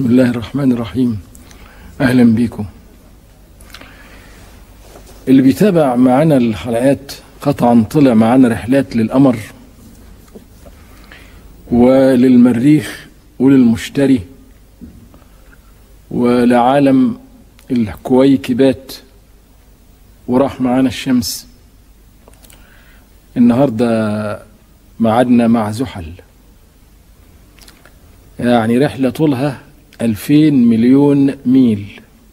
بسم الله الرحمن الرحيم اهلا بيكم اللي بيتابع معانا الحلقات قطعا طلع معانا رحلات للقمر وللمريخ وللمشتري ولعالم الكويكبات وراح معانا الشمس النهارده معادنا مع زحل يعني رحلة طولها ألفين مليون ميل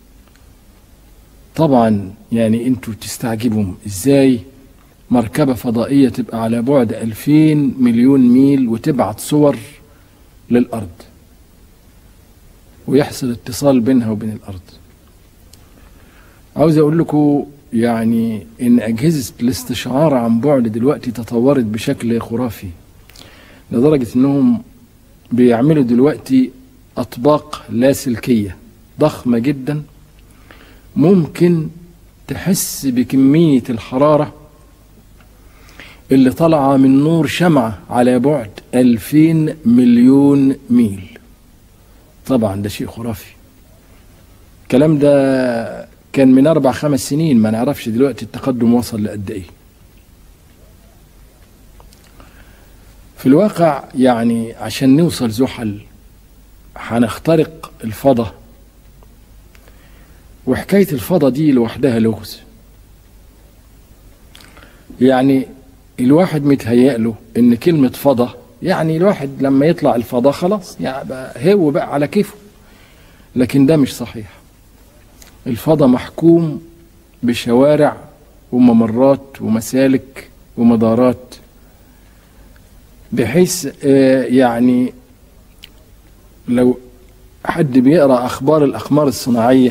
طبعا يعني انتوا تستعجبوا ازاي مركبة فضائية تبقى على بعد ألفين مليون ميل وتبعت صور للأرض ويحصل اتصال بينها وبين الأرض عاوز أقول لكم يعني إن أجهزة الاستشعار عن بعد دلوقتي تطورت بشكل خرافي لدرجة إنهم بيعملوا دلوقتي أطباق لاسلكية ضخمة جدا ممكن تحس بكمية الحرارة اللي طالعة من نور شمعة على بعد ألفين مليون ميل طبعا ده شيء خرافي الكلام ده كان من أربع خمس سنين ما نعرفش دلوقتي التقدم وصل لقد إيه في الواقع يعني عشان نوصل زحل هنخترق الفضاء وحكاية الفضاء دي لوحدها لغز يعني الواحد متهيأ له ان كلمة فضاء يعني الواحد لما يطلع الفضاء خلاص يعني بقى هو بقى على كيفه لكن ده مش صحيح الفضاء محكوم بشوارع وممرات ومسالك ومدارات بحيث يعني لو حد بيقرا اخبار الاقمار الصناعيه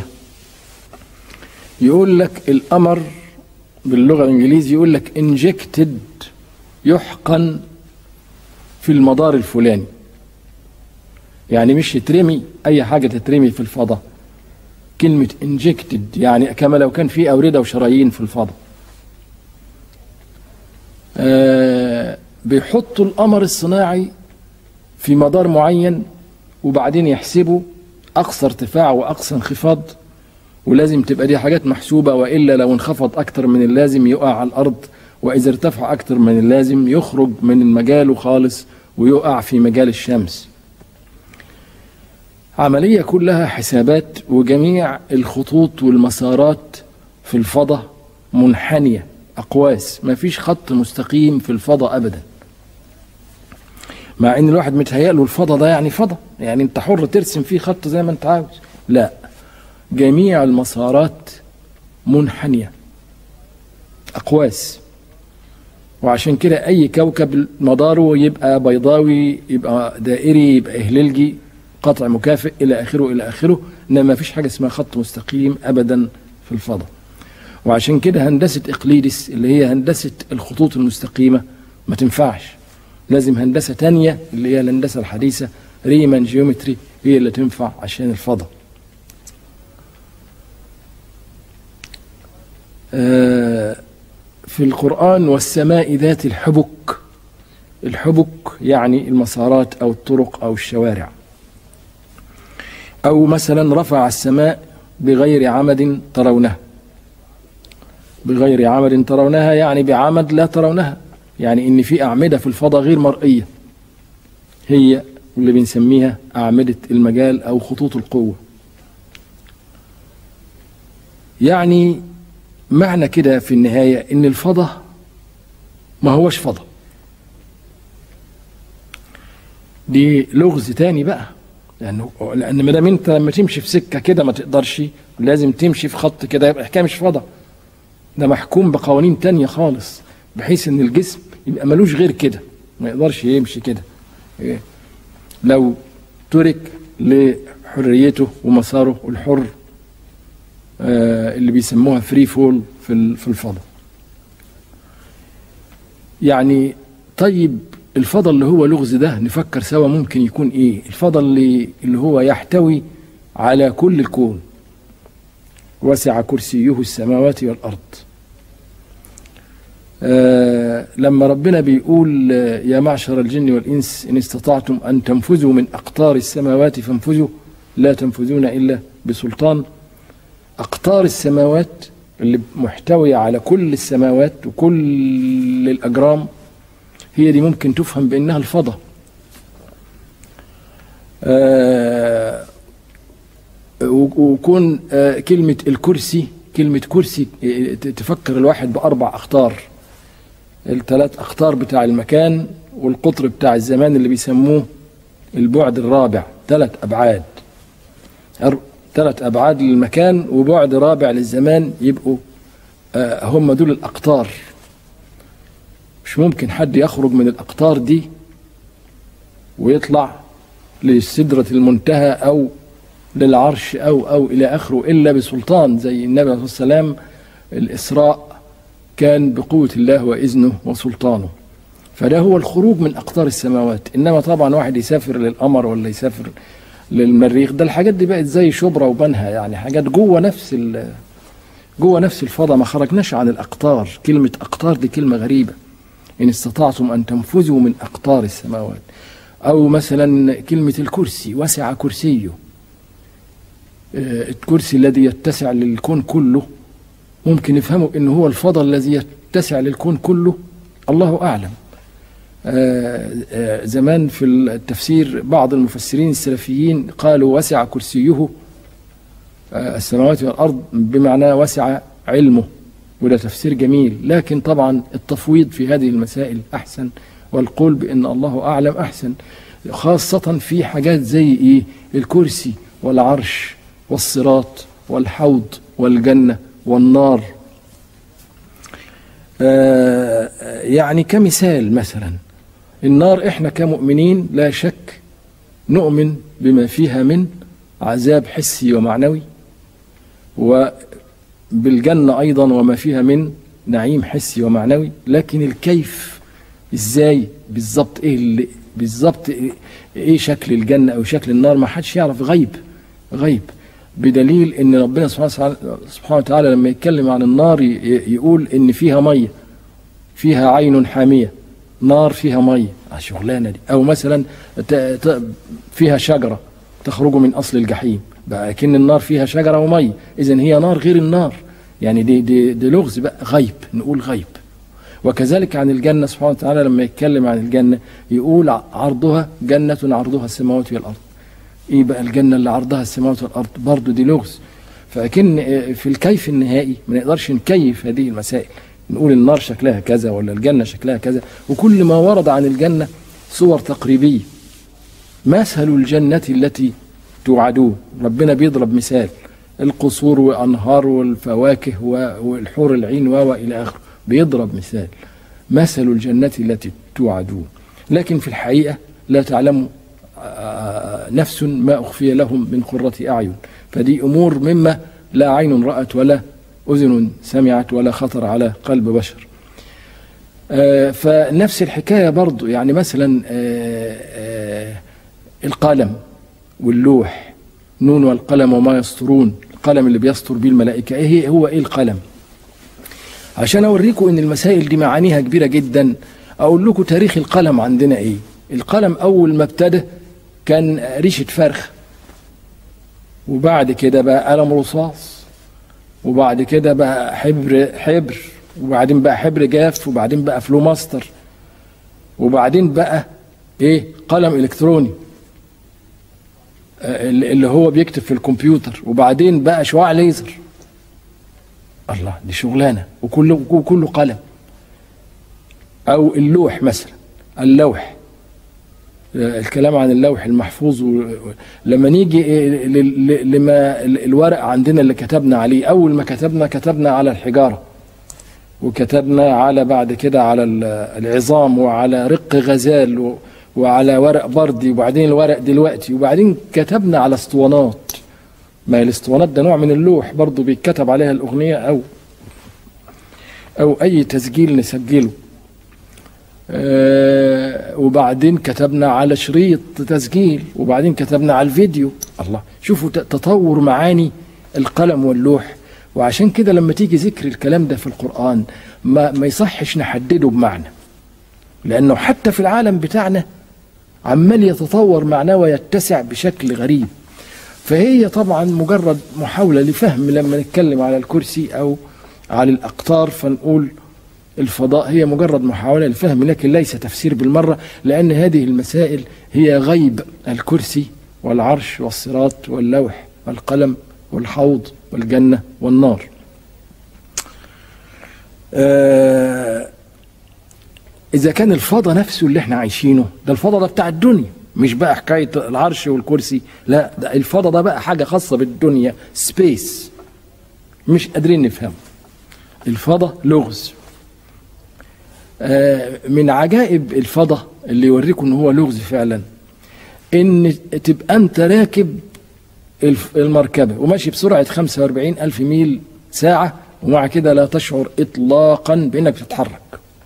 يقول لك القمر باللغه الانجليزيه يقول لك انجكتد يحقن في المدار الفلاني يعني مش يترمي اي حاجه تترمي في الفضاء كلمه انجكتد يعني كما لو كان في اورده وشرايين في الفضاء آه بيحطوا القمر الصناعي في مدار معين وبعدين يحسبوا اقصى ارتفاع واقصى انخفاض ولازم تبقى دي حاجات محسوبه والا لو انخفض اكتر من اللازم يقع على الارض واذا ارتفع اكتر من اللازم يخرج من مجاله خالص ويقع في مجال الشمس عمليه كلها حسابات وجميع الخطوط والمسارات في الفضاء منحنيه اقواس ما فيش خط مستقيم في الفضاء ابدا مع ان الواحد متهيأ له الفضاء ده يعني فضاء يعني انت حر ترسم فيه خط زي ما انت عاوز لا جميع المسارات منحنية أقواس وعشان كده أي كوكب مداره يبقى بيضاوي يبقى دائري يبقى هللجي قطع مكافئ إلى آخره إلى آخره إنما ما فيش حاجة اسمها خط مستقيم أبدا في الفضاء وعشان كده هندسة إقليدس اللي هي هندسة الخطوط المستقيمة ما تنفعش لازم هندسة تانية اللي هي الهندسة الحديثة ريمان جيومتري هي اللي تنفع عشان الفضاء آه في القرآن والسماء ذات الحبك الحبك يعني المسارات أو الطرق أو الشوارع أو مثلا رفع السماء بغير عمد ترونها بغير عمد ترونها يعني بعمد لا ترونها يعني ان في اعمده في الفضاء غير مرئيه هي اللي بنسميها اعمده المجال او خطوط القوه يعني معنى كده في النهايه ان الفضاء ما هوش فضاء دي لغز تاني بقى لانه لان ما دام انت لما تمشي في سكه كده ما تقدرش لازم تمشي في خط كده يبقى الحكايه مش فضاء ده محكوم بقوانين تانية خالص بحيث ان الجسم يبقى ملوش غير كده ما يقدرش يمشي كده إيه؟ لو ترك لحريته ومساره الحر آه اللي بيسموها فري فول في في الفضاء يعني طيب الفضاء اللي هو لغز ده نفكر سوا ممكن يكون ايه الفضاء اللي اللي هو يحتوي على كل الكون وسع كرسيه السماوات والارض آه لما ربنا بيقول آه يا معشر الجن والإنس إن استطعتم أن تنفذوا من أقطار السماوات فانفذوا لا تنفذون إلا بسلطان أقطار السماوات اللي محتوية على كل السماوات وكل الأجرام هي دي ممكن تفهم بأنها الفضاء آه وكون آه كلمة الكرسي كلمة كرسي تفكر الواحد بأربع أخطار الثلاث أخطار بتاع المكان والقطر بتاع الزمان اللي بيسموه البعد الرابع ثلاث أبعاد ثلاث أبعاد للمكان وبعد رابع للزمان يبقوا آه هم دول الأقطار مش ممكن حد يخرج من الأقطار دي ويطلع لسدرة المنتهى أو للعرش أو أو إلى آخره إلا بسلطان زي النبي عليه الصلاة والسلام الإسراء كان بقوة الله وإذنه وسلطانه فده هو الخروج من أقطار السماوات إنما طبعا واحد يسافر للقمر ولا يسافر للمريخ ده الحاجات دي بقت زي شبرا وبنها يعني حاجات جوه نفس جوه نفس الفضاء ما خرجناش عن الأقطار كلمة أقطار دي كلمة غريبة إن استطعتم أن تنفذوا من أقطار السماوات أو مثلا كلمة الكرسي وسع كرسيه الكرسي الذي يتسع للكون كله ممكن نفهمه انه هو الفضل الذي يتسع للكون كله الله اعلم آآ آآ زمان في التفسير بعض المفسرين السلفيين قالوا وسع كرسيه السماوات والارض بمعنى وسع علمه وده تفسير جميل لكن طبعا التفويض في هذه المسائل احسن والقول بان الله اعلم احسن خاصه في حاجات زي ايه الكرسي والعرش والصراط والحوض والجنه والنار آه يعني كمثال مثلا النار احنا كمؤمنين لا شك نؤمن بما فيها من عذاب حسي ومعنوي وبالجنه ايضا وما فيها من نعيم حسي ومعنوي لكن الكيف ازاي بالظبط ايه اللي بالظبط ايه, إيه شكل الجنه او شكل النار ما حدش يعرف غيب غيب بدليل ان ربنا سبحانه وتعالى لما يتكلم عن النار يقول ان فيها ميه فيها عين حاميه نار فيها ميه شغلانه دي او مثلا فيها شجره تخرج من اصل الجحيم لكن النار فيها شجره وميه اذا هي نار غير النار يعني دي دي, دي لغز بقى غيب نقول غيب وكذلك عن الجنه سبحانه وتعالى لما يتكلم عن الجنه يقول عرضها جنه عرضها السماوات والارض ايه بقى الجنه اللي عرضها السماوات والارض برضه دي لغز فاكن في الكيف النهائي ما نقدرش نكيف هذه المسائل نقول النار شكلها كذا ولا الجنه شكلها كذا وكل ما ورد عن الجنه صور تقريبيه مثل الجنه التي توعدون ربنا بيضرب مثال القصور وانهار والفواكه والحور العين والى اخره بيضرب مثال مثل الجنه التي توعدون لكن في الحقيقه لا تعلم نفس ما أخفي لهم من قرة أعين فدي أمور مما لا عين رأت ولا أذن سمعت ولا خطر على قلب بشر فنفس الحكاية برضو يعني مثلا القلم واللوح نون والقلم وما يسطرون القلم اللي بيسطر به الملائكة إيه هو إيه القلم عشان أوريكم إن المسائل دي معانيها كبيرة جدا أقول لكم تاريخ القلم عندنا إيه القلم أول ما ابتدى كان ريشة فرخ وبعد كده بقى قلم رصاص وبعد كده بقى حبر حبر وبعدين بقى حبر جاف وبعدين بقى فلوماستر وبعدين بقى ايه قلم الكتروني اللي هو بيكتب في الكمبيوتر وبعدين بقى شعاع ليزر الله دي شغلانه وكله وكله قلم او اللوح مثلا اللوح الكلام عن اللوح المحفوظ لما نيجي لما الورق عندنا اللي كتبنا عليه اول ما كتبنا كتبنا على الحجاره وكتبنا على بعد كده على العظام وعلى رق غزال وعلى ورق بردي وبعدين الورق دلوقتي وبعدين كتبنا على اسطوانات ما الاسطوانات ده نوع من اللوح برضه بيتكتب عليها الاغنيه او او اي تسجيل نسجله آه وبعدين كتبنا على شريط تسجيل وبعدين كتبنا على الفيديو الله شوفوا تطور معاني القلم واللوح وعشان كده لما تيجي ذكر الكلام ده في القرآن ما, ما يصحش نحدده بمعنى لأنه حتى في العالم بتاعنا عمال يتطور معناه ويتسع بشكل غريب فهي طبعا مجرد محاولة لفهم لما نتكلم على الكرسي أو على الأقطار فنقول الفضاء هي مجرد محاولة للفهم لكن ليس تفسير بالمرة لأن هذه المسائل هي غيب الكرسي والعرش والصراط واللوح والقلم والحوض والجنة والنار آه إذا كان الفضاء نفسه اللي احنا عايشينه ده الفضاء ده بتاع الدنيا مش بقى حكاية العرش والكرسي لا ده الفضاء ده بقى حاجة خاصة بالدنيا سبيس مش قادرين نفهمه الفضاء لغز آه من عجائب الفضاء اللي يوريكم ان هو لغز فعلا ان تبقى انت راكب المركبة وماشي بسرعة 45 ألف ميل ساعة ومع كده لا تشعر إطلاقا بأنك بتتحرك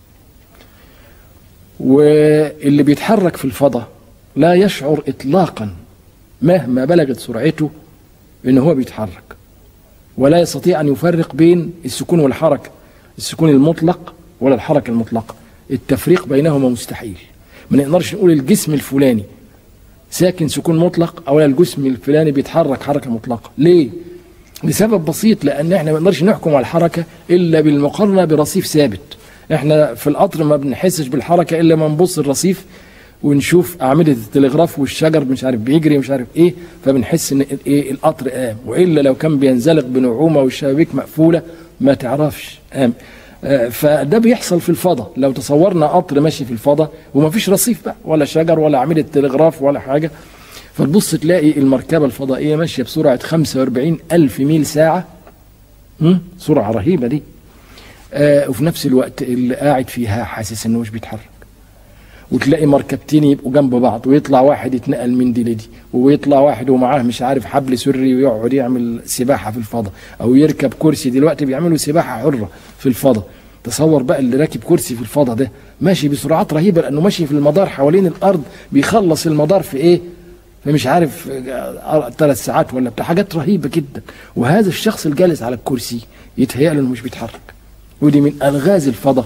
واللي بيتحرك في الفضاء لا يشعر إطلاقا مهما بلغت سرعته ان هو بيتحرك ولا يستطيع أن يفرق بين السكون والحركة السكون المطلق ولا الحركة المطلقة التفريق بينهما مستحيل ما نقدرش نقول الجسم الفلاني ساكن سكون مطلق او الجسم الفلاني بيتحرك حركه مطلقه ليه لسبب بسيط لان احنا ما نقدرش نحكم على الحركه الا بالمقارنه برصيف ثابت احنا في القطر ما بنحسش بالحركه الا ما نبص الرصيف ونشوف اعمده التلغراف والشجر مش عارف بيجري مش عارف ايه فبنحس ان ايه القطر قام والا لو كان بينزلق بنعومه والشبابيك مقفوله ما تعرفش قام فده بيحصل في الفضاء لو تصورنا قطر ماشي في الفضاء وما فيش رصيف بقى ولا شجر ولا أعمدة تلغراف ولا حاجة فتبص تلاقي المركبة الفضائية ماشية بسرعة 45 ألف ميل ساعة سرعة رهيبة دي آه وفي نفس الوقت اللي قاعد فيها حاسس انه مش بيتحرك وتلاقي مركبتين يبقوا جنب بعض ويطلع واحد يتنقل من دي لدي ويطلع واحد ومعاه مش عارف حبل سري ويقعد يعمل سباحه في الفضاء او يركب كرسي دلوقتي بيعملوا سباحه حره في الفضاء تصور بقى اللي راكب كرسي في الفضاء ده ماشي بسرعات رهيبه لانه ماشي في المدار حوالين الارض بيخلص المدار في ايه فمش عارف ثلاث ساعات ولا بتاع حاجات رهيبه جدا وهذا الشخص الجالس على الكرسي يتهيأ له انه مش بيتحرك ودي من الغاز الفضاء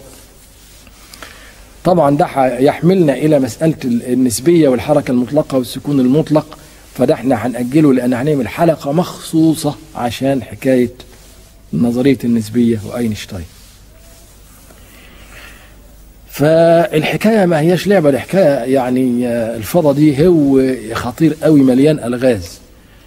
طبعا ده يحملنا الى مساله النسبيه والحركه المطلقه والسكون المطلق فده احنا هنأجله لان هنعمل حلقه مخصوصه عشان حكايه نظريه النسبيه واينشتاين. فالحكايه ما هياش لعبه الحكايه يعني الفضاء دي هو خطير قوي مليان الغاز.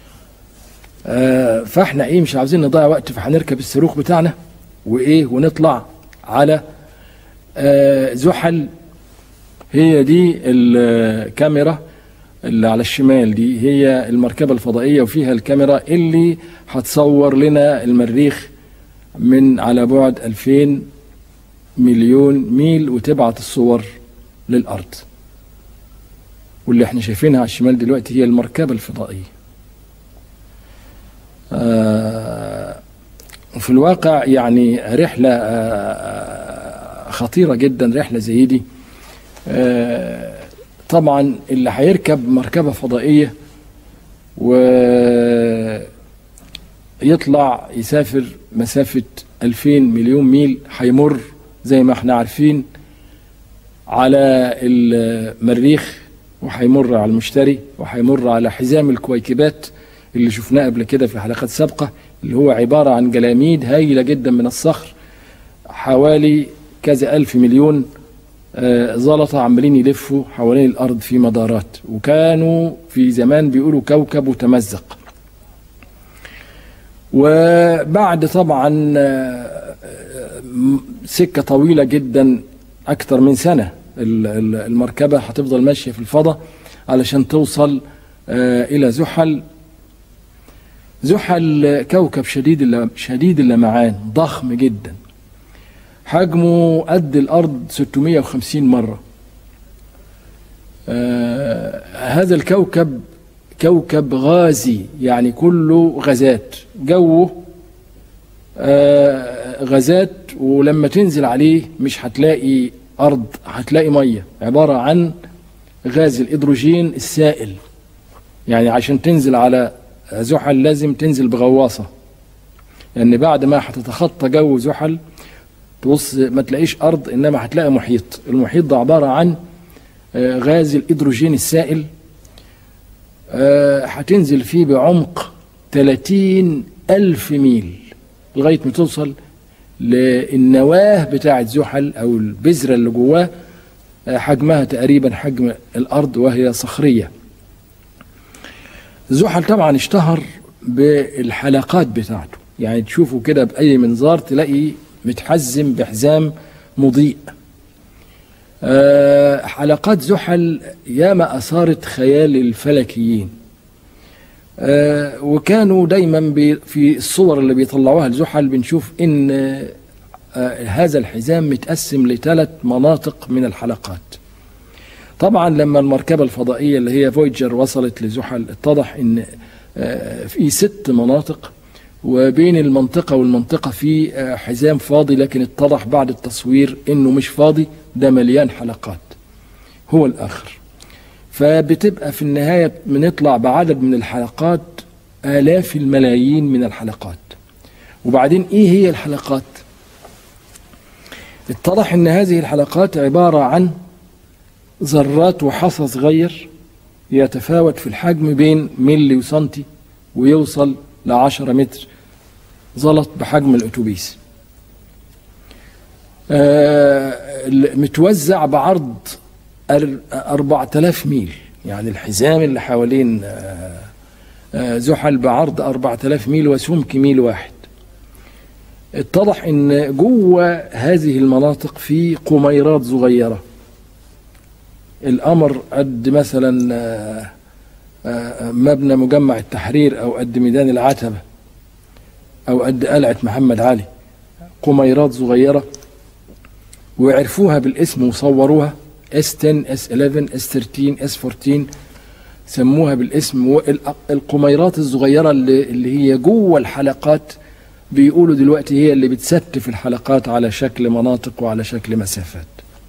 فاحنا ايه مش عاوزين نضيع وقت فهنركب الصاروخ بتاعنا وايه ونطلع على آه زحل هي دي الكاميرا اللي على الشمال دي هي المركبة الفضائية وفيها الكاميرا اللي هتصور لنا المريخ من على بعد 2000 مليون ميل وتبعت الصور للأرض واللي احنا شايفينها على الشمال دلوقتي هي المركبة الفضائية آه وفي الواقع يعني رحلة آه خطيرة جدا رحلة زي دي آه طبعا اللي هيركب مركبة فضائية ويطلع يسافر مسافة 2000 مليون ميل هيمر زي ما احنا عارفين على المريخ وهيمر على المشتري وهيمر على حزام الكويكبات اللي شفناه قبل كده في حلقات سابقة اللي هو عبارة عن جلاميد هايلة جدا من الصخر حوالي كذا ألف مليون زلطة عمالين يلفوا حوالين الأرض في مدارات وكانوا في زمان بيقولوا كوكب متمزق وبعد طبعا سكة طويلة جدا أكثر من سنة المركبة هتفضل ماشية في الفضاء علشان توصل إلى زحل زحل كوكب شديد شديد اللمعان ضخم جدا حجمه قد الأرض 650 مرة آه هذا الكوكب كوكب غازي يعني كله غازات جوه آه غازات ولما تنزل عليه مش هتلاقي أرض هتلاقي مية عبارة عن غاز الهيدروجين السائل يعني عشان تنزل على زحل لازم تنزل بغواصة لأن يعني بعد ما هتتخطى جو زحل تبص ما تلاقيش أرض إنما هتلاقي محيط المحيط ده عبارة عن غاز الهيدروجين السائل آه، هتنزل فيه بعمق 30 ألف ميل لغاية ما توصل للنواة بتاعة زحل أو البذرة اللي جواه آه، حجمها تقريبا حجم الأرض وهي صخرية زحل طبعا اشتهر بالحلقات بتاعته يعني تشوفه كده بأي منظار تلاقي متحزم بحزام مضيء آه، حلقات زحل ياما أثارت خيال الفلكيين آه، وكانوا دايما بي- في الصور اللي بيطلعوها لزحل بنشوف ان آه، هذا الحزام متقسم لثلاث مناطق من الحلقات طبعا لما المركبة الفضائية اللي هي فويجر وصلت لزحل اتضح ان آه، في ست مناطق وبين المنطقة والمنطقة في آه، حزام فاضي لكن اتضح بعد التصوير انه مش فاضي ده مليان حلقات هو الاخر فبتبقى في النهاية بنطلع بعدد من الحلقات آلاف الملايين من الحلقات وبعدين إيه هي الحلقات اتضح أن هذه الحلقات عبارة عن ذرات وحصى صغير يتفاوت في الحجم بين ملي وسنتي ويوصل لعشرة متر زلط بحجم الأتوبيس آه، متوزع بعرض أر- أربعة آلاف ميل يعني الحزام اللي حوالين آه، آه، زحل بعرض أربعة آلاف ميل وسمك ميل واحد اتضح ان جوه هذه المناطق في قميرات صغيره القمر قد مثلا آه، آه، مبنى مجمع التحرير او قد ميدان العتبه او قد قلعه محمد علي قميرات صغيره وعرفوها بالاسم وصوروها اس 10 اس 11 اس 13 اس 14 سموها بالاسم والقميرات الصغيره اللي, اللي هي جوه الحلقات بيقولوا دلوقتي هي اللي بتستف الحلقات على شكل مناطق وعلى شكل مسافات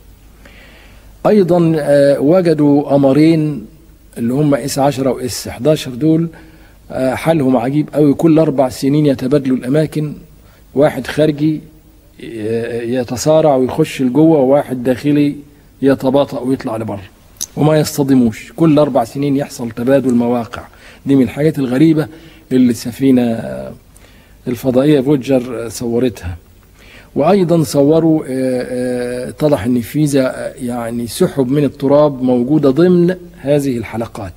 ايضا آه، وجدوا قمرين اللي هم اس 10 واس 11 دول آه، حالهم عجيب قوي كل اربع سنين يتبادلوا الاماكن واحد خارجي آه، يتصارع ويخش لجوه وواحد داخلي يتباطأ ويطلع لبره وما يصطدموش كل اربع سنين يحصل تبادل مواقع دي من الحاجات الغريبه اللي السفينه آه، الفضائيه فوجر آه، صورتها وايضا صوروا آه، آه، اتضح ان في ز- يعني سحب من التراب موجوده ضمن هذه الحلقات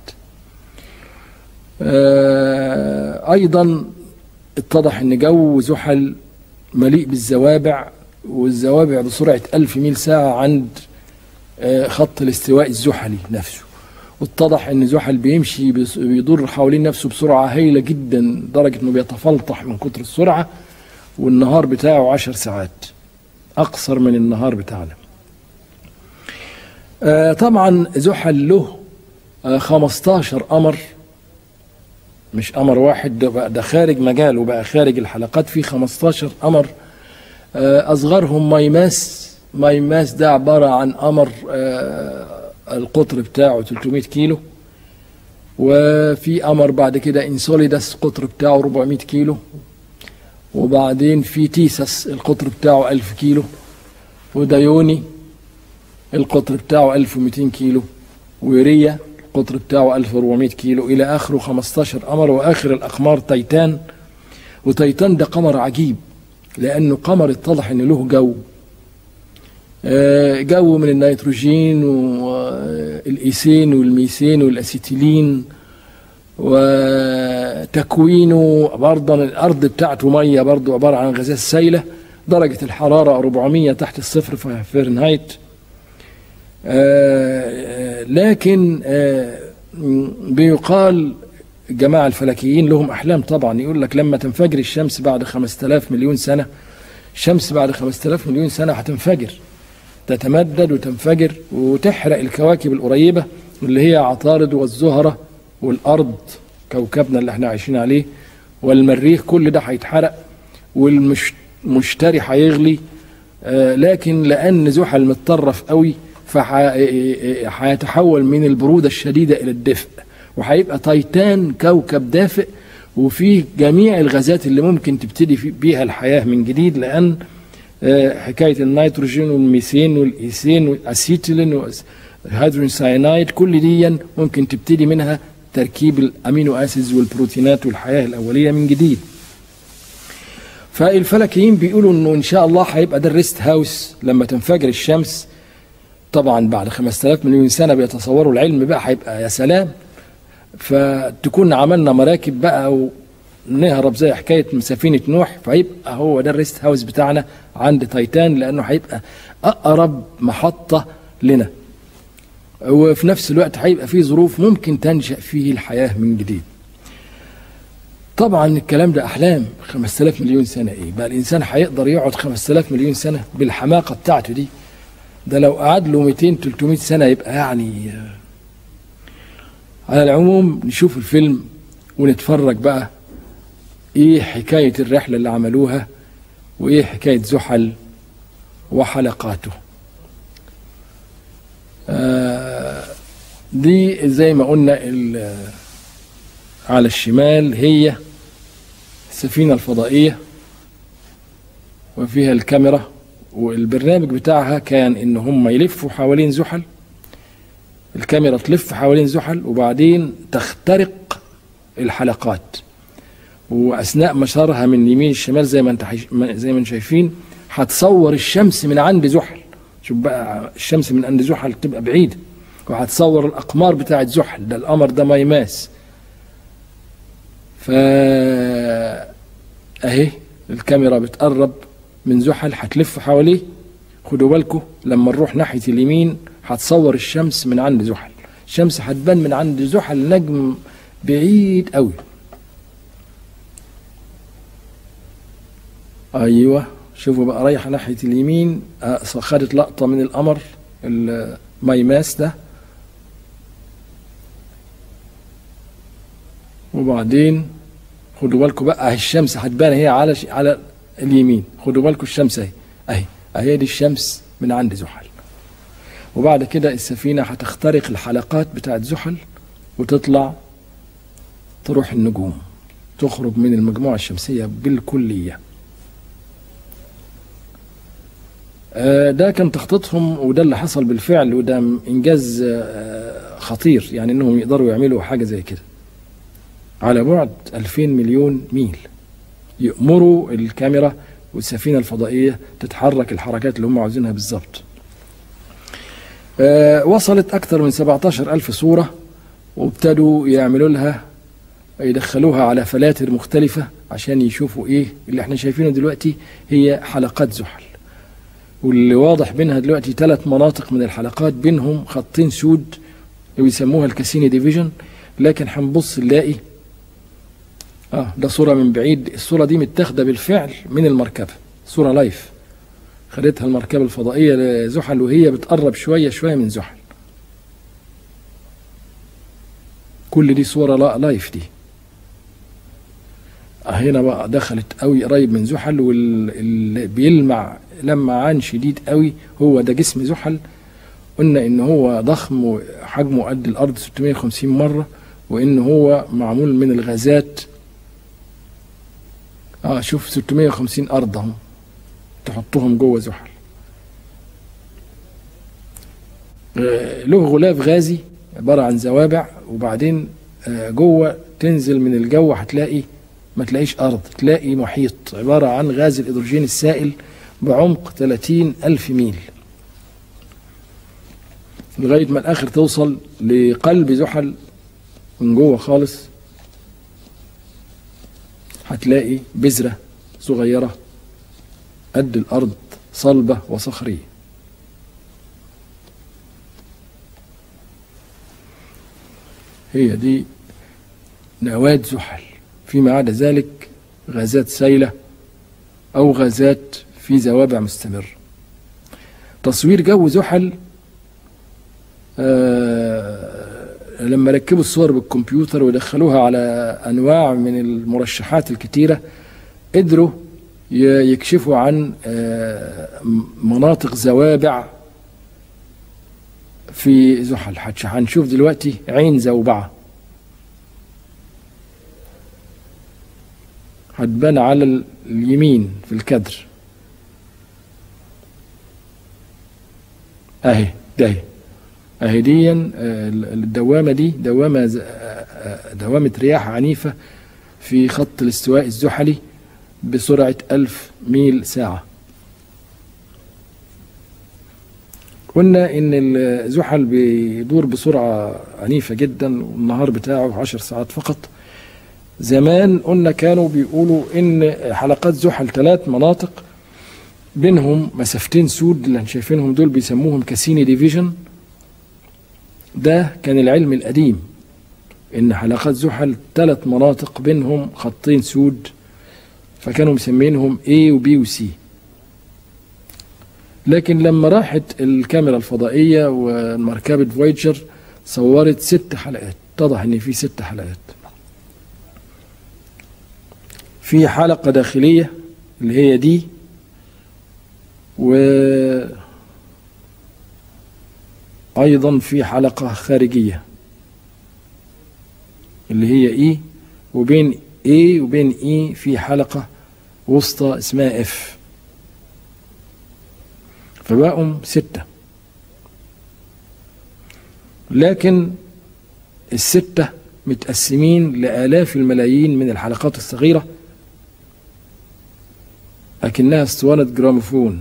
آه، ايضا اتضح ان جو زحل مليء بالزوابع والزوابع بسرعه ألف ميل ساعه عند آه، خط الاستواء الزحلي نفسه واتضح ان زحل بيمشي بس- بيدور حوالين نفسه بسرعه هائله جدا لدرجه انه بيتفلطح من كتر السرعه والنهار بتاعه عشر ساعات أقصر من النهار بتاعنا آه طبعا زحل له آه 15 قمر مش قمر واحد ده, بقى ده خارج مجاله بقى خارج الحلقات في 15 قمر آه أصغرهم مايماس مايماس ده عبارة عن قمر آه القطر بتاعه 300 كيلو وفي قمر بعد كده انسوليدس القطر بتاعه 400 كيلو وبعدين في تيسس القطر بتاعه 1000 كيلو ودايوني القطر بتاعه 1200 كيلو وريا القطر بتاعه 1400 كيلو إلى آخره 15 قمر وآخر الأقمار تيتان وتيتان ده قمر عجيب لأنه قمر اتضح إن له جو آه، جو من النيتروجين والإيثين والميثين والأسيتيلين وتكوينه برضه الارض بتاعته ميه برضه عباره عن غازات سائله درجه الحراره 400 تحت الصفر فahrenheit آه، لكن آه، بيقال الجماعه الفلكيين لهم احلام طبعا يقول لك لما تنفجر الشمس بعد 5000 مليون سنه الشمس بعد 5000 مليون سنه هتنفجر تتمدد وتنفجر وتحرق الكواكب القريبه اللي هي عطارد والزهره والارض كوكبنا اللي احنا عايشين عليه والمريخ كل ده هيتحرق والمشتري هيغلي آه، لكن لان زحل متطرف قوي فهيتحول من البروده الشديده الى الدفء وهيبقى تايتان كوكب دافئ وفيه جميع الغازات اللي ممكن تبتدي في- بيها الحياه من جديد لان آه، حكايه النيتروجين والميثين والايثين والاسيتيلين والهيدروجين ساينايد كل دي ممكن تبتدي منها تركيب الامينو اسيدز والبروتينات والحياه الاوليه من جديد فالفلكيين بيقولوا انه ان شاء الله هيبقى ده الريست هاوس لما تنفجر الشمس طبعا بعد 5000 مليون سنه بيتصوروا العلم بقى هيبقى يا سلام فتكون عملنا مراكب بقى ونهرب زي حكايه سفينه نوح فيبقى هو ده الريست هاوس بتاعنا عند تايتان لانه هيبقى اقرب محطه لنا وفي نفس الوقت هيبقى فيه ظروف ممكن تنشا فيه الحياه من جديد طبعا الكلام ده احلام 5000 مليون سنه ايه بقى الانسان هيقدر يقعد 5000 مليون سنه بالحماقه بتاعته دي ده لو قعد له 200 300 سنه يبقى يعني على العموم نشوف الفيلم ونتفرج بقى ايه حكايه الرحله اللي عملوها وايه حكايه زحل وحلقاته آه دي زي ما قلنا على الشمال هي السفينة الفضائية وفيها الكاميرا والبرنامج بتاعها كان ان هم يلفوا حوالين زحل الكاميرا تلف حوالين زحل وبعدين تخترق الحلقات واثناء مسارها من اليمين الشمال زي ما انت حش... زي ما انتم شايفين هتصور الشمس من عند زحل شوف بقى الشمس من عند زحل تبقى بعيده وهتصور الاقمار بتاعت زحل ده القمر ده مايماس فا اهي الكاميرا بتقرب من زحل هتلف حواليه خدوا بالكم لما نروح ناحيه اليمين هتصور الشمس من عند زحل الشمس هتبان من عند زحل نجم بعيد قوي ايوه شوفوا بقى رايحه ناحيه اليمين خدت لقطه من القمر المايماس ده وبعدين خدوا بالكم بقى اهي الشمس هتبان هي على ش... على اليمين خدوا بالكم الشمس اهي اهي اهي دي الشمس من عند زحل وبعد كده السفينة هتخترق الحلقات بتاعت زحل وتطلع تروح النجوم تخرج من المجموعة الشمسية بالكلية آه ده كان تخطيطهم وده اللي حصل بالفعل وده إنجاز آه خطير يعني إنهم يقدروا يعملوا حاجة زي كده على بعد 2000 مليون ميل يأمروا الكاميرا والسفينة الفضائية تتحرك الحركات اللي هم عاوزينها بالظبط آه وصلت أكثر من 17 ألف صورة وابتدوا يعملوا لها يدخلوها على فلاتر مختلفة عشان يشوفوا إيه اللي احنا شايفينه دلوقتي هي حلقات زحل واللي واضح بينها دلوقتي ثلاث مناطق من الحلقات بينهم خطين سود ويسموها الكاسيني ديفيجن لكن هنبص نلاقي اه ده صورة من بعيد الصورة دي متاخدة بالفعل من المركبة صورة لايف خدتها المركبة الفضائية لزحل وهي بتقرب شوية شوية من زحل كل دي صورة لا لايف دي هنا بقى دخلت قوي قريب من زحل واللي بيلمع لمعان شديد قوي هو ده جسم زحل قلنا ان هو ضخم وحجمه قد الارض 650 مره وان هو معمول من الغازات اه شوف 650 ارض اهم تحطهم جوه زحل آه له غلاف غازي عباره عن زوابع وبعدين آه جوه تنزل من الجو هتلاقي ما تلاقيش أرض تلاقي محيط عبارة عن غاز الهيدروجين السائل بعمق 30 ألف ميل لغاية ما الآخر توصل لقلب زحل من جوه خالص هتلاقي بذرة صغيرة قد الأرض صلبة وصخرية هي دي نواة زحل فيما عدا ذلك غازات سائلة أو غازات في زوابع مستمرة تصوير جو زحل آه لما ركبوا الصور بالكمبيوتر ودخلوها على أنواع من المرشحات الكتيرة قدروا يكشفوا عن آه مناطق زوابع في زحل هنشوف دلوقتي عين زوبعه هتبان على اليمين في الكدر اهي ده اهي دي الدوامه دي دوامه دوامة رياح عنيفة في خط الاستواء الزحلي بسرعة ألف ميل ساعة قلنا ان الزحل بيدور بسرعة عنيفة جدا والنهار بتاعه عشر ساعات فقط زمان قلنا كانوا بيقولوا ان حلقات زحل ثلاث مناطق بينهم مسافتين سود اللي شايفينهم دول بيسموهم كاسيني ديفيجن ده كان العلم القديم ان حلقات زحل ثلاث مناطق بينهم خطين سود فكانوا مسمينهم A و B و C لكن لما راحت الكاميرا الفضائية ومركبة فويجر صورت ست حلقات اتضح ان في ست حلقات في حلقة داخلية اللي هي دي و أيضا في حلقة خارجية اللي هي إي وبين A وبين E في حلقة وسطى اسمها F فبقوا ستة لكن الستة متقسمين لآلاف الملايين من الحلقات الصغيرة لكنها اسطوانة جراموفون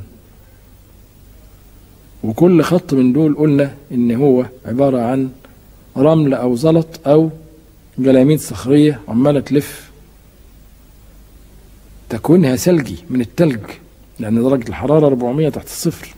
وكل خط من دول قلنا ان هو عبارة عن رمل او زلط او جلاميد صخرية عمالة تلف تكوينها ثلجي من التلج لان درجة الحرارة 400 تحت الصفر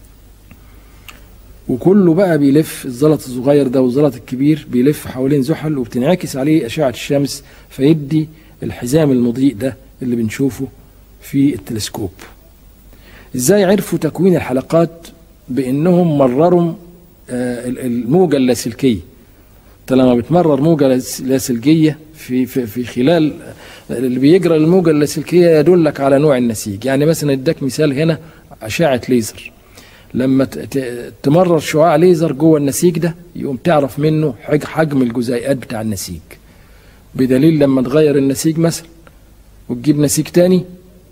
وكله بقى بيلف الزلط الصغير ده والزلط الكبير بيلف حوالين زحل وبتنعكس عليه أشعة الشمس فيدي الحزام المضيء ده اللي بنشوفه في التلسكوب ازاي عرفوا تكوين الحلقات بانهم مرروا الموجه اللاسلكيه انت لما بتمرر موجه لاسلكيه في في في خلال اللي بيجرى الموجه اللاسلكيه يدلك على نوع النسيج يعني مثلا اداك مثال هنا اشعه ليزر لما تمرر شعاع ليزر جوه النسيج ده يقوم تعرف منه حجم الجزيئات بتاع النسيج بدليل لما تغير النسيج مثلا وتجيب نسيج تاني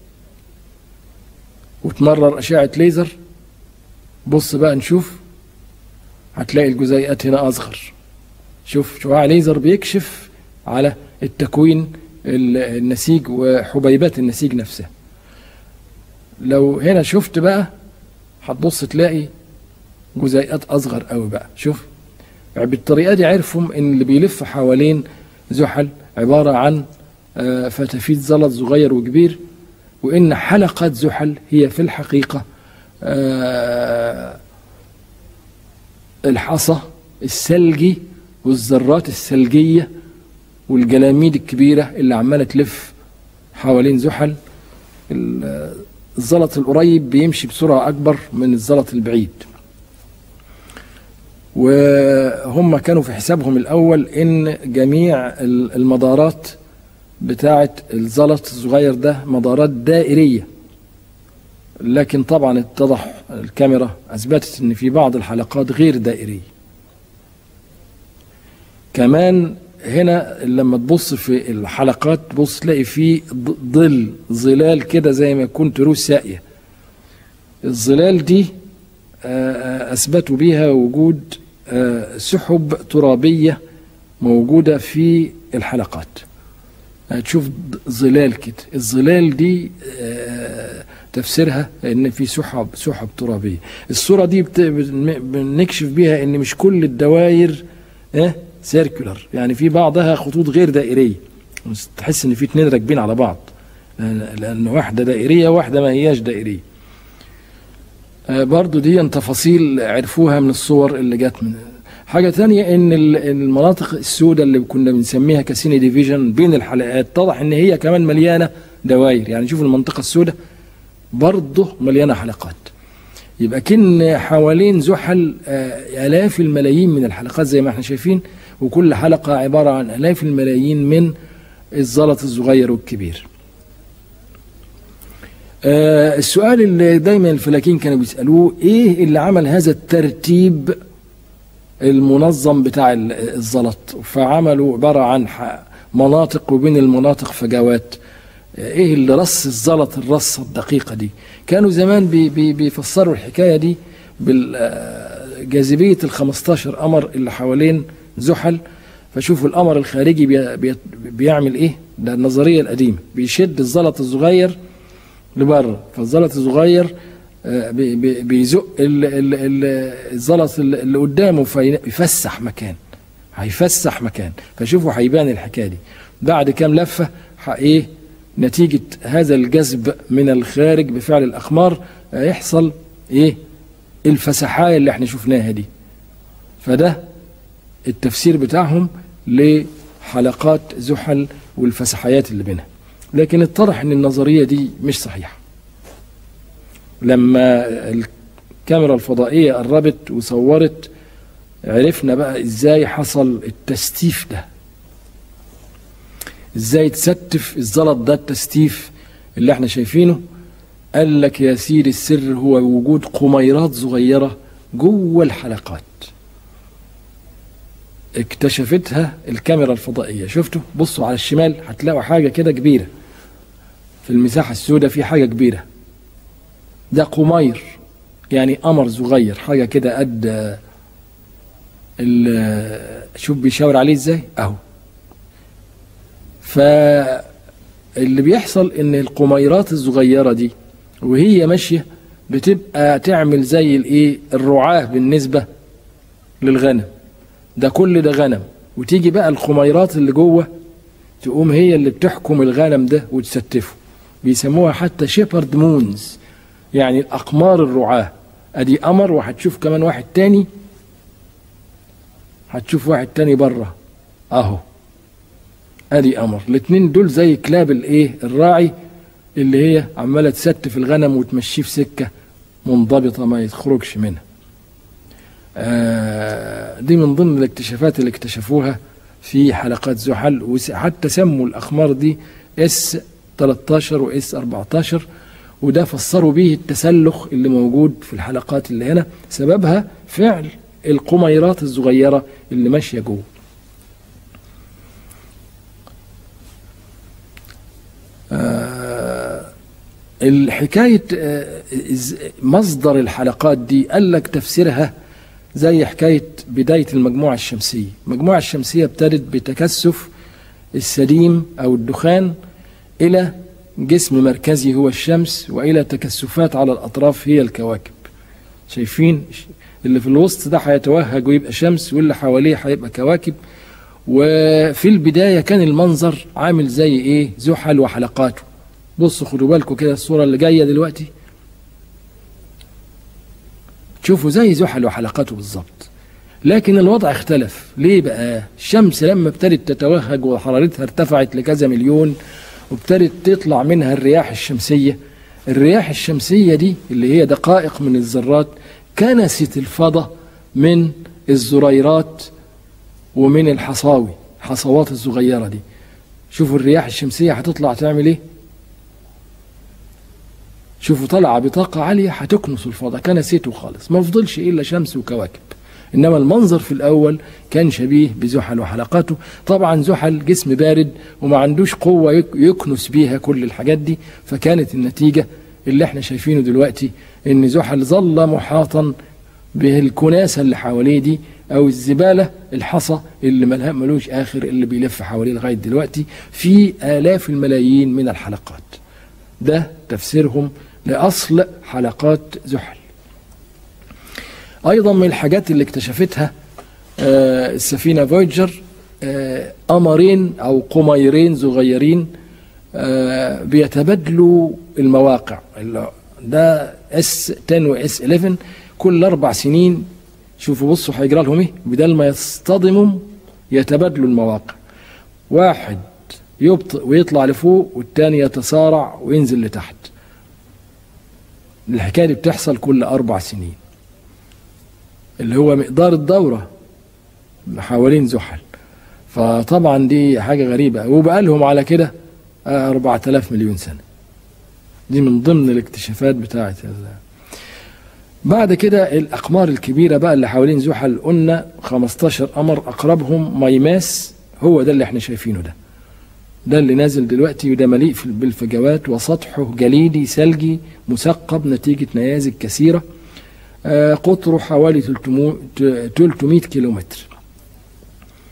وتمرر أشعة ليزر بص بقى نشوف هتلاقي الجزيئات هنا أصغر شوف شعاع ليزر بيكشف على التكوين النسيج وحبيبات النسيج نفسها لو هنا شفت بقى هتبص تلاقي جزيئات أصغر قوي بقى شوف بالطريقة دي عرفوا إن اللي بيلف حوالين زحل عبارة عن فتافيت زلط صغير وكبير وإن حلقة زحل هي في الحقيقة الحصى الثلجي والذرات الثلجية والجلاميد الكبيرة اللي عمالة تلف حوالين زحل الزلط القريب بيمشي بسرعة أكبر من الزلط البعيد وهم كانوا في حسابهم الأول إن جميع المدارات بتاعة الزلط الصغير ده مدارات دائرية لكن طبعا اتضح الكاميرا أثبتت إن في بعض الحلقات غير دائرية كمان هنا لما تبص في الحلقات تبص تلاقي في ظل ظلال كده زي ما يكون تروس ساقية الظلال دي أثبتوا بيها وجود سحب ترابية موجودة في الحلقات هتشوف ظلال كده الظلال دي تفسيرها ان في سحب سحب ترابيه الصوره دي بنكشف بيها ان مش كل الدوائر اه سيركولر يعني في بعضها خطوط غير دائريه تحس ان في اتنين راكبين على بعض لان واحده دائريه واحده ما هياش دائريه برضو دي تفاصيل عرفوها من الصور اللي جت من حاجة تانية ان المناطق السوداء اللي كنا بنسميها كاسيني ديفيجن بين الحلقات اتضح ان هي كمان مليانة دوائر يعني شوف المنطقة السوداء برضه مليانة حلقات يبقى كن حوالين زحل آلاف الملايين من الحلقات زي ما احنا شايفين وكل حلقة عبارة عن آلاف الملايين من الزلط الصغير والكبير آه السؤال اللي دايما الفلاكين كانوا بيسألوه ايه اللي عمل هذا الترتيب المنظم بتاع الزلط فعملوا عبارة عن مناطق وبين المناطق فجوات ايه اللي رص الزلط الرصة الدقيقة دي كانوا زمان بي بي بيفسروا الحكاية دي بالجاذبية ال 15 قمر اللي حوالين زحل فشوفوا القمر الخارجي بي بي بيعمل ايه ده النظريه القديمه بيشد الزلط الصغير لبره فالزلط الصغير آه، بي- بي- بيزق ال- ال- ال- الزلط اللي اللي قدامه فيفسح مكان هيفسح مكان فشوفوا هيبان الحكايه دي بعد كام لفه ح- ايه نتيجه هذا الجذب من الخارج بفعل الاقمار هيحصل ايه الفسحايه اللي احنا شفناها دي فده التفسير بتاعهم لحلقات زحل والفسحيات اللي بينها لكن اتضح ان النظريه دي مش صحيحه لما الكاميرا الفضائيه قربت وصورت عرفنا بقى ازاي حصل التستيف ده ازاي تستف الزلط ده التستيف اللي احنا شايفينه قال لك يا سيدي السر هو وجود قميرات صغيره جوه الحلقات اكتشفتها الكاميرا الفضائيه شفتوا بصوا على الشمال هتلاقوا حاجه كده كبيره في المساحه السوداء في حاجه كبيره ده قمير يعني قمر صغير حاجه كده قد ال- شوف بيشاور عليه ازاي اهو فاللي بيحصل ان القميرات الصغيره دي وهي ماشيه بتبقى تعمل زي الايه الرعاه بالنسبه للغنم ده كل ده غنم وتيجي بقى الخميرات اللي جوه تقوم هي اللي بتحكم الغنم ده وتستفه بيسموها حتى شيبرد مونز يعني الاقمار الرعاه ادي قمر وهتشوف كمان واحد تاني هتشوف واحد تاني بره اهو ادي قمر الاتنين دول زي كلاب الايه الراعي اللي هي عماله تستف الغنم وتمشيه في سكه منضبطه ما يخرجش منها آه، دي من ضمن الاكتشافات اللي اكتشفوها في حلقات زحل وحتى سموا الاقمار دي اس 13 واس 14 وده فسروا به التسلخ اللي موجود في الحلقات اللي هنا سببها فعل القميرات الصغيره اللي ماشيه جوه آه، الحكايه آه، إز- مصدر الحلقات دي قال لك تفسيرها زي حكايه بدايه المجموعه الشمسيه، المجموعه الشمسيه ابتدت بتكثف السديم او الدخان الى جسم مركزي هو الشمس والى تكثفات على الاطراف هي الكواكب. شايفين اللي في الوسط ده هيتوهج ويبقى شمس واللي حواليه هيبقى كواكب وفي البدايه كان المنظر عامل زي ايه؟ زحل وحلقاته. بصوا خدوا بالكم كده الصوره اللي جايه دلوقتي تشوفوا زي زحل وحلقاته بالظبط لكن الوضع اختلف ليه بقى الشمس لما ابتدت تتوهج وحرارتها ارتفعت لكذا مليون وابتدت تطلع منها الرياح الشمسية الرياح الشمسية دي اللي هي دقائق من الذرات كنست الفضاء من الزريرات ومن الحصاوي الحصوات الصغيرة دي شوفوا الرياح الشمسية هتطلع تعمل ايه شوفوا طالعة بطاقة عالية هتكنس الفضاء كنسته خالص ما فضلش إلا شمس وكواكب إنما المنظر في الأول كان شبيه بزحل وحلقاته طبعا زحل جسم بارد وما عندوش قوة يك- يكنس بيها كل الحاجات دي فكانت النتيجة اللي احنا شايفينه دلوقتي إن زحل ظل محاطا بالكناسة اللي حواليه دي أو الزبالة الحصى اللي ملها- ملوش آخر اللي بيلف حواليه لغاية دلوقتي في آلاف الملايين من الحلقات ده تفسيرهم لأصل حلقات زحل أيضا من الحاجات اللي اكتشفتها آه، السفينة فويجر آه، قمرين أو قميرين صغيرين آه، بيتبادلوا المواقع اللي- ده اس 10 واس 11 كل أربع سنين شوفوا بصوا هيجرى لهم ايه بدل ما يصطدموا يتبادلوا المواقع واحد يبطئ ويطلع لفوق والتاني يتسارع وينزل لتحت الحكايه دي بتحصل كل اربع سنين اللي هو مقدار الدوره حوالين زحل فطبعا دي حاجه غريبه وبقى لهم على كده آه، 4000 مليون سنه دي من ضمن الاكتشافات بتاعه ال- بعد كده الاقمار الكبيره بقى اللي حوالين زحل قلنا 15 قمر اقربهم ميماس هو ده اللي احنا شايفينه ده ده اللي نازل دلوقتي وده مليء في- بالفجوات وسطحه جليدي ثلجي مثقب نتيجة نيازك كثيرة آه، قطره حوالي 300 300 كيلومتر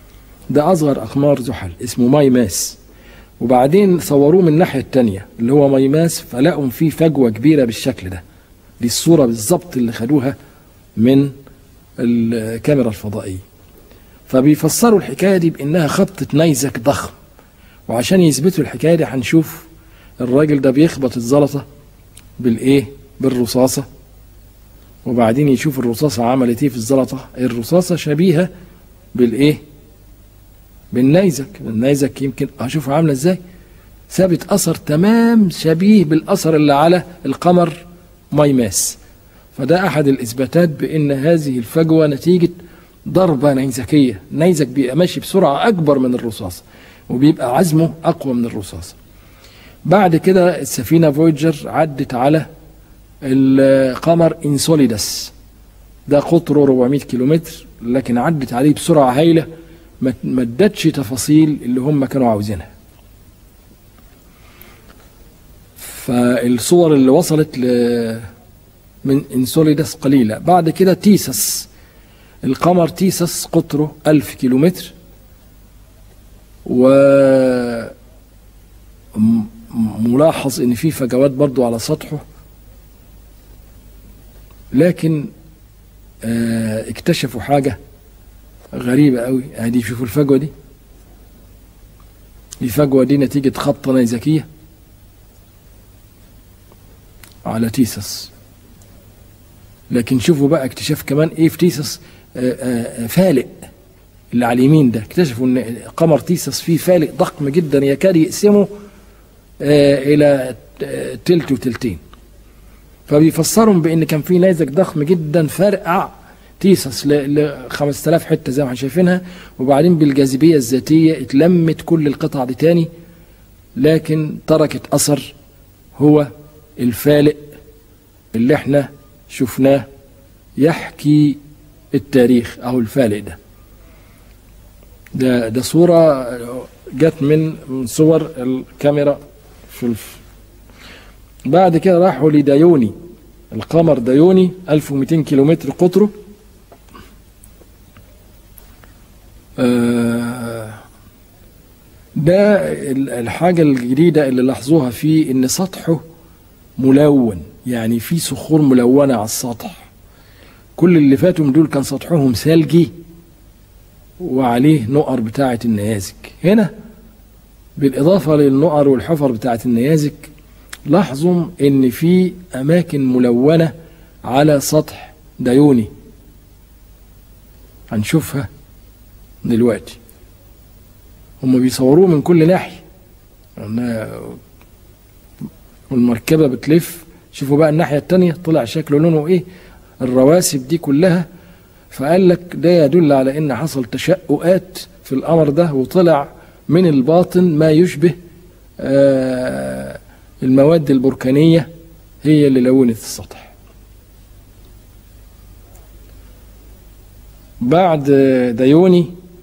ده أصغر أقمار زحل اسمه ماي ماس وبعدين صوروه من الناحية التانية اللي هو ماي ماس فلقوا فيه فجوة كبيرة بالشكل ده دي الصورة بالظبط اللي خدوها من الكاميرا الفضائية فبيفسروا الحكاية دي بإنها خبطة نيزك ضخم وعشان يثبتوا الحكاية دي هنشوف الراجل ده بيخبط الزلطة بالإيه بالرصاصة وبعدين يشوف الرصاصة عملت إيه في الزلطة الرصاصة شبيهة بالإيه بالنيزك النيزك يمكن أشوف عاملة إزاي ثابت أثر تمام شبيه بالأثر اللي على القمر ماي ماس فده أحد الإثباتات بأن هذه الفجوة نتيجة ضربة نيزكية نيزك بيبقى ماشي بسرعة أكبر من الرصاص وبيبقى عزمه أقوى من الرصاص بعد كده السفينة فويجر عدت على القمر انسوليدس ده قطره 400 كيلومتر لكن عدت عليه بسرعة هايلة ما ادتش تفاصيل اللي هم كانوا عاوزينها فالصور اللي وصلت ل من انسوليدس قليلة بعد كده تيسس القمر تيسس قطره ألف كيلومتر و ملاحظ ان في فجوات برضو على سطحه لكن اه اكتشفوا حاجة غريبة قوي ادي شوفوا الفجوة دي الفجوة دي نتيجة خبطة نيزكية على تيسس لكن شوفوا بقى اكتشاف كمان ايه في تيسس اه اه فالق اللي على اليمين ده اكتشفوا ان قمر تيسس فيه فالق ضخم جدا يكاد يقسمه الى تلت وتلتين فبيفسرهم بان كان في نيزك ضخم جدا فرقع تيسس ل 5000 حته زي ما احنا شايفينها وبعدين بالجاذبيه الذاتيه اتلمت كل القطع دي تاني لكن تركت اثر هو الفالق اللي احنا شفناه يحكي التاريخ او الفالق ده ده ده صوره جت من من صور الكاميرا في الف بعد كده راحوا لدايوني القمر دايوني 1200 كيلومتر قطره ده الحاجة الجديدة اللي لاحظوها فيه ان سطحه ملون يعني في صخور ملونة على السطح كل اللي فاتوا من دول كان سطحهم ثلجي وعليه نقر بتاعة النيازك هنا بالإضافة للنقر والحفر بتاعة النيازك لاحظوا إن في أماكن ملونة على سطح دايوني هنشوفها دلوقتي هم بيصوروه من كل ناحية والمركبة بتلف شوفوا بقى الناحية التانية طلع شكله لونه ايه الرواسب دي كلها فقال لك ده يدل على ان حصل تشققات في القمر ده وطلع من الباطن ما يشبه آه المواد البركانية هي اللي لونت السطح بعد دايوني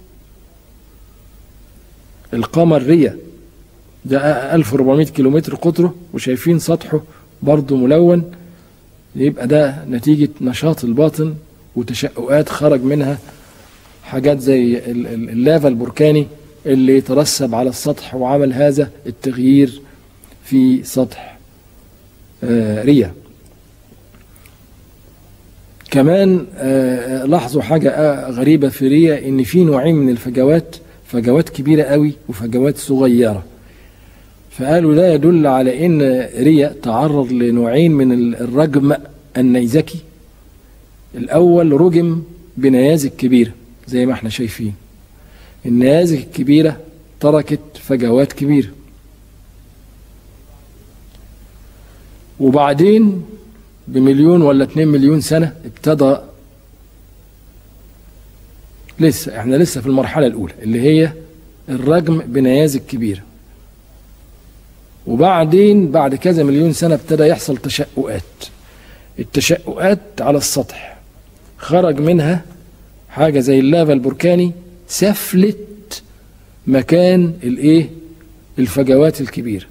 القمر ريا ده 1400 كيلومتر قطره وشايفين سطحه برضه ملون يبقى ده نتيجة نشاط الباطن وتشققات خرج منها حاجات زي اللافا البركاني اللي ترسب على السطح وعمل هذا التغيير في سطح ريا كمان لاحظوا حاجة غريبة في ريا ان في نوعين من الفجوات فجوات كبيرة قوي وفجوات صغيرة فقالوا ده يدل على ان ريا تعرض لنوعين من الرجم النيزكي الاول رجم بنيازك كبيرة زي ما احنا شايفين النيازك الكبيرة تركت فجوات كبيرة وبعدين بمليون ولا اتنين مليون سنة ابتدى لسه احنا لسه في المرحلة الأولى اللي هي الرجم بنيازك كبيرة وبعدين بعد كذا مليون سنة ابتدى يحصل تشققات التشققات على السطح خرج منها حاجة زي اللافا البركاني سفلت مكان الايه الفجوات الكبيرة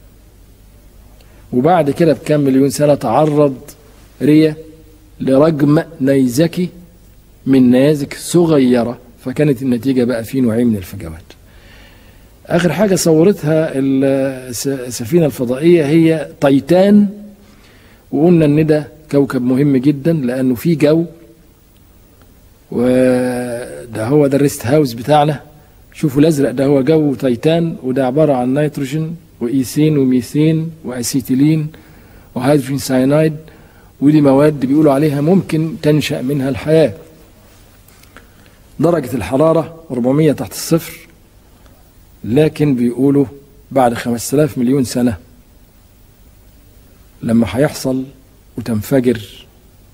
وبعد كده بكام مليون سنة تعرض ريا لرجم نيزكي من نيازك صغيرة فكانت النتيجة بقى في نوعين من الفجوات آخر حاجة صورتها السفينة الفضائية هي تايتان وقلنا إن ده كوكب مهم جدا لأنه فيه جو وده هو ده الريست هاوس بتاعنا شوفوا الأزرق ده هو جو تايتان وده عبارة عن نيتروجين وإيثين وميثين وأسيتيلين وهيدروجين ساينايد ودي مواد بيقولوا عليها ممكن تنشأ منها الحياة درجة الحرارة 400 تحت الصفر لكن بيقولوا بعد 5000 مليون سنة لما هيحصل وتنفجر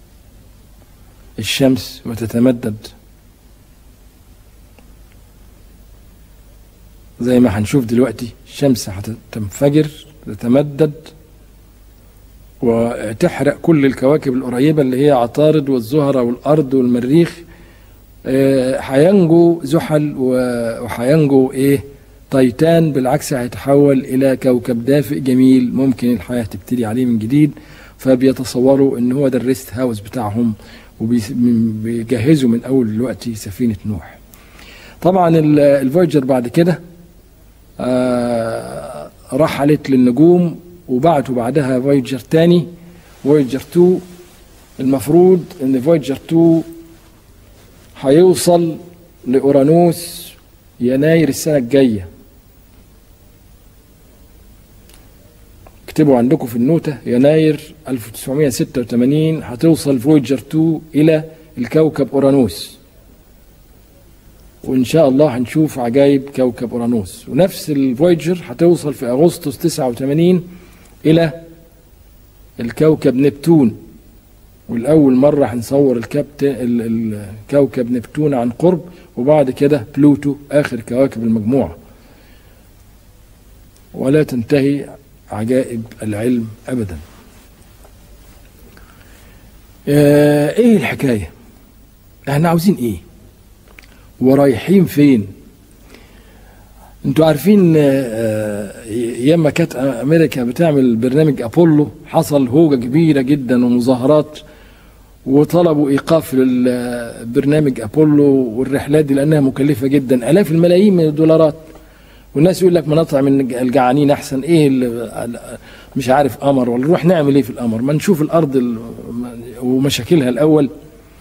الشمس وتتمدد زي ما هنشوف دلوقتي الشمس هتنفجر تتمدد وتحرق كل الكواكب القريبة اللي هي عطارد والزهرة والأرض والمريخ هينجو زحل وهينجو ايه تايتان بالعكس هيتحول الى كوكب دافئ جميل ممكن الحياه تبتدي عليه من جديد فبيتصوروا ان هو ده الريست هاوس بتاعهم وبيجهزوا من اول دلوقتي سفينه نوح طبعا الفويجر بعد كده آه رحلت للنجوم وبعتوا بعدها فويجر تاني فويجر 2 المفروض ان فويجر 2 هيوصل لأورانوس يناير السنة الجاية اكتبوا عندكم في النوتة يناير 1986 هتوصل فويجر 2 إلى الكوكب أورانوس وإن شاء الله هنشوف عجائب كوكب أورانوس ونفس الفويجر هتوصل في أغسطس 89 إلى الكوكب نبتون والأول مرة هنصور الكابت الكوكب نبتون عن قرب وبعد كده بلوتو آخر كواكب المجموعة ولا تنتهي عجائب العلم أبدا إيه الحكاية احنا عاوزين إيه ورايحين فين انتوا عارفين ايام ما كانت امريكا بتعمل برنامج ابولو حصل هوجه كبيره جدا ومظاهرات وطلبوا ايقاف برنامج ابولو والرحلات دي لانها مكلفه جدا الاف الملايين من الدولارات والناس يقول لك ما نطلع من الجعانين احسن ايه مش عارف قمر ولا نروح نعمل ايه في القمر ما نشوف الارض ومشاكلها الاول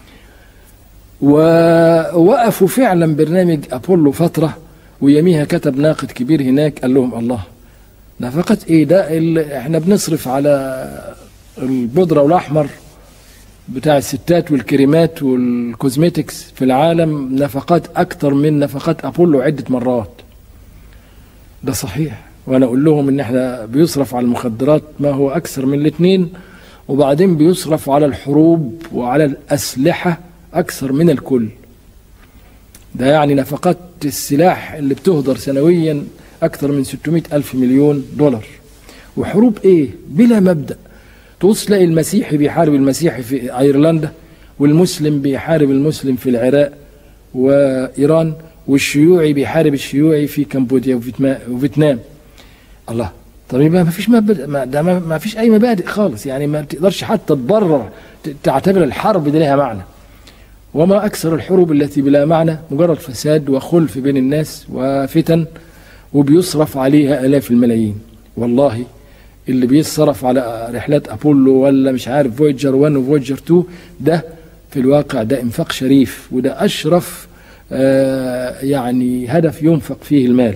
ووقفوا فعلا برنامج ابولو فتره ويميها كتب ناقد كبير هناك قال لهم الله نفقات ايه ده احنا بنصرف على البودرة والاحمر بتاع الستات والكريمات والكوزميتكس في العالم نفقات اكتر من نفقات ابولو عدة مرات ده صحيح وانا اقول لهم ان احنا بيصرف على المخدرات ما هو اكثر من الاثنين وبعدين بيصرف على الحروب وعلى الاسلحة اكثر من الكل ده يعني نفقات السلاح اللي بتهدر سنويا أكثر من 600 ألف مليون دولار وحروب إيه بلا مبدأ تبص تلاقي المسيحي بيحارب المسيحي في أيرلندا والمسلم بيحارب المسلم في العراق وإيران والشيوعي بيحارب الشيوعي في كمبوديا وفيتنام الله طب يبقى ما فيش مبادئ ما ده ما فيش اي مبادئ خالص يعني ما تقدرش حتى تبرر تعتبر الحرب دي لها معنى وما أكثر الحروب التي بلا معنى مجرد فساد وخلف بين الناس وفتن وبيصرف عليها آلاف الملايين والله اللي بيصرف على رحلات أبولو ولا مش عارف فويجر 1 وفويجر 2 ده في الواقع ده إنفاق شريف وده أشرف آه يعني هدف ينفق فيه المال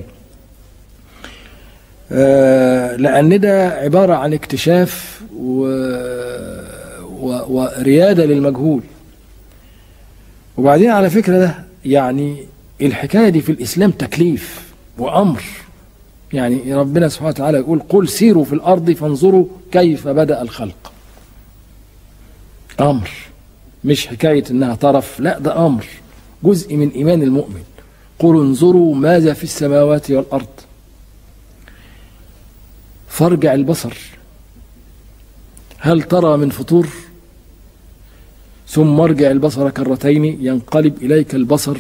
آه لأن ده عبارة عن اكتشاف و و وريادة للمجهول وبعدين على فكرة ده يعني الحكاية دي في الإسلام تكليف وأمر يعني ربنا سبحانه وتعالى يقول قل سيروا في الأرض فانظروا كيف بدأ الخلق أمر مش حكاية إنها طرف لا ده أمر جزء من إيمان المؤمن قل انظروا ماذا في السماوات والأرض فارجع البصر هل ترى من فطور ثم ارجع البصر كرتين ينقلب إليك البصر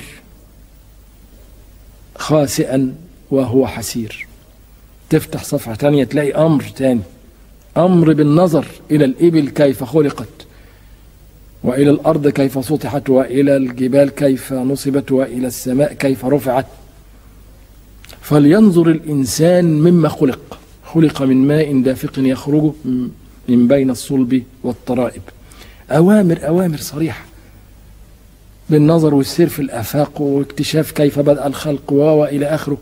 خاسئا وهو حسير تفتح صفحة تانية تلاقي أمر تاني أمر بالنظر إلى الإبل كيف خلقت وإلى الأرض كيف سطحت وإلى الجبال كيف نصبت وإلى السماء كيف رفعت فلينظر الإنسان مما خلق خلق من ماء دافق يخرج من بين الصلب والترائب أوامر أوامر صريحة بالنظر والسير في الآفاق واكتشاف كيف بدأ الخلق وإلى آخره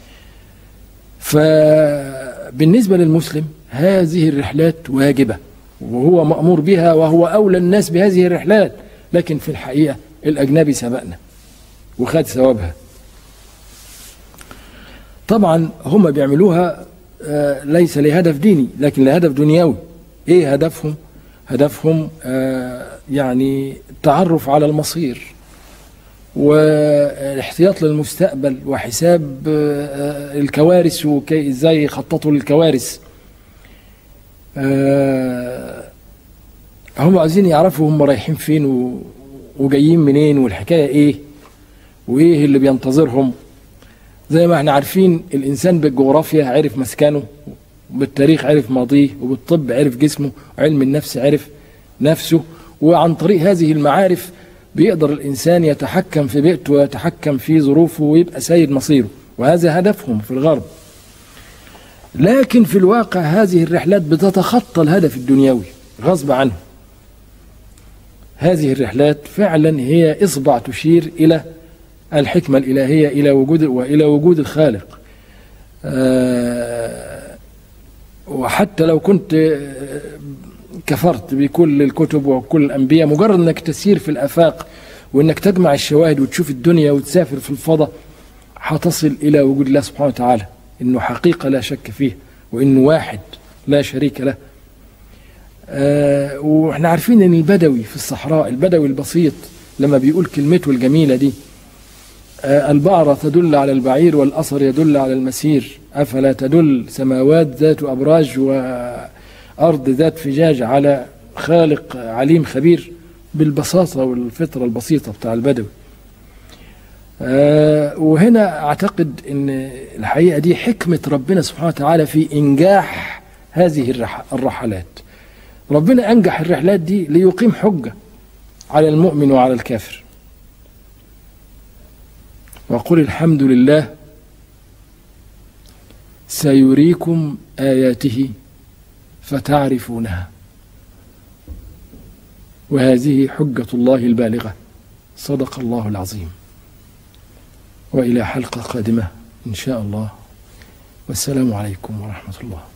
فبالنسبة للمسلم هذه الرحلات واجبة وهو مأمور بها وهو أولى الناس بهذه الرحلات لكن في الحقيقة الأجنبي سبقنا وخد ثوابها طبعا هم بيعملوها ليس لهدف ديني لكن لهدف دنيوي ايه هدفهم هدفهم يعني التعرف على المصير والاحتياط للمستقبل وحساب الكوارث وكي ازاي يخططوا للكوارث هم عايزين يعرفوا هم رايحين فين وجايين منين والحكايه ايه وايه اللي بينتظرهم زي ما احنا عارفين الانسان بالجغرافيا عرف مسكنه وبالتاريخ عرف ماضيه وبالطب عرف جسمه وعلم النفس عرف نفسه وعن طريق هذه المعارف بيقدر الانسان يتحكم في بيئته ويتحكم في ظروفه ويبقى سيد مصيره وهذا هدفهم في الغرب لكن في الواقع هذه الرحلات بتتخطى الهدف الدنيوي غصب عنه هذه الرحلات فعلا هي اصبع تشير الى الحكمه الالهيه الى وجود والى وجود الخالق أه وحتى لو كنت كفرت بكل الكتب وكل الانبياء مجرد انك تسير في الافاق وانك تجمع الشواهد وتشوف الدنيا وتسافر في الفضاء هتصل الى وجود الله سبحانه وتعالى انه حقيقه لا شك فيه وانه واحد لا شريك له آه واحنا عارفين ان البدوي في الصحراء البدوي البسيط لما بيقول كلمته الجميله دي آه البعرة تدل على البعير والأثر يدل على المسير أفلا تدل سماوات ذات أبراج وأرض ذات فجاج على خالق عليم خبير بالبساطة والفطرة البسيطة بتاع البدوي أه وهنا أعتقد أن الحقيقة دي حكمة ربنا سبحانه وتعالى في إنجاح هذه الرحلات ربنا أنجح الرحلات دي ليقيم حجة على المؤمن وعلى الكافر وقل الحمد لله سيريكم آياته فتعرفونها وهذه حجة الله البالغة صدق الله العظيم وإلى حلقة قادمة إن شاء الله والسلام عليكم ورحمة الله